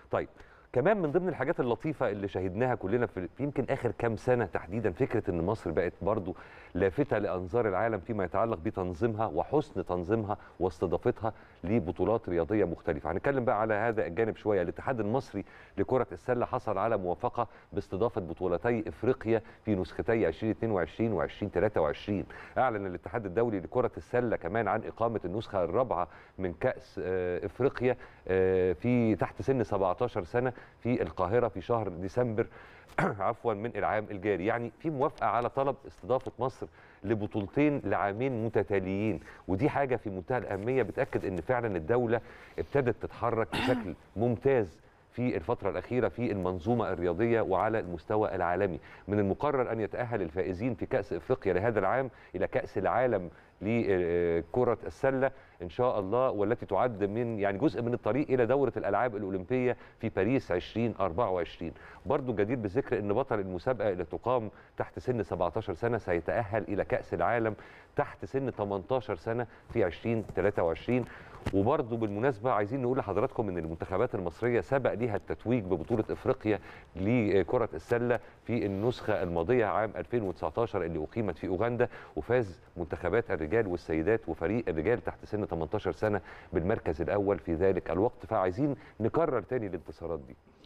طيب كمان من ضمن الحاجات اللطيفه اللي شاهدناها كلنا في في يمكن اخر كام سنه تحديدا فكره ان مصر بقت برضو لافته لانظار العالم فيما يتعلق بتنظيمها وحسن تنظيمها واستضافتها لبطولات رياضيه مختلفه هنتكلم بقى على هذا الجانب شويه الاتحاد المصري لكره السله حصل على موافقه باستضافه بطولتي افريقيا في نسختي 2022 و2023 اعلن الاتحاد الدولي لكره السله كمان عن اقامه النسخه الرابعه من كاس آه، افريقيا آه، في تحت سن 17 سنه في القاهره في شهر ديسمبر عفوا من العام الجاري يعني في موافقه على طلب استضافه مصر لبطولتين لعامين متتاليين ودي حاجه في منتهى الاهميه بتاكد ان فعلا الدوله ابتدت تتحرك بشكل ممتاز في الفترة الأخيرة في المنظومة الرياضية وعلى المستوى العالمي من المقرر أن يتأهل الفائزين في كأس إفريقيا لهذا العام إلى كأس العالم لكرة السلة إن شاء الله والتي تعد من يعني جزء من الطريق إلى دورة الألعاب الأولمبية في باريس 2024 برضو جدير بالذكر أن بطل المسابقة اللي تقام تحت سن 17 سنة سيتأهل إلى كأس العالم تحت سن 18 سنة في 2023 وبرضه بالمناسبه عايزين نقول لحضراتكم ان المنتخبات المصريه سبق ليها التتويج ببطوله افريقيا لكره السله في النسخه الماضيه عام 2019 اللي اقيمت في اوغندا وفاز منتخبات الرجال والسيدات وفريق الرجال تحت سن 18 سنه بالمركز الاول في ذلك الوقت فعايزين نكرر تاني الانتصارات دي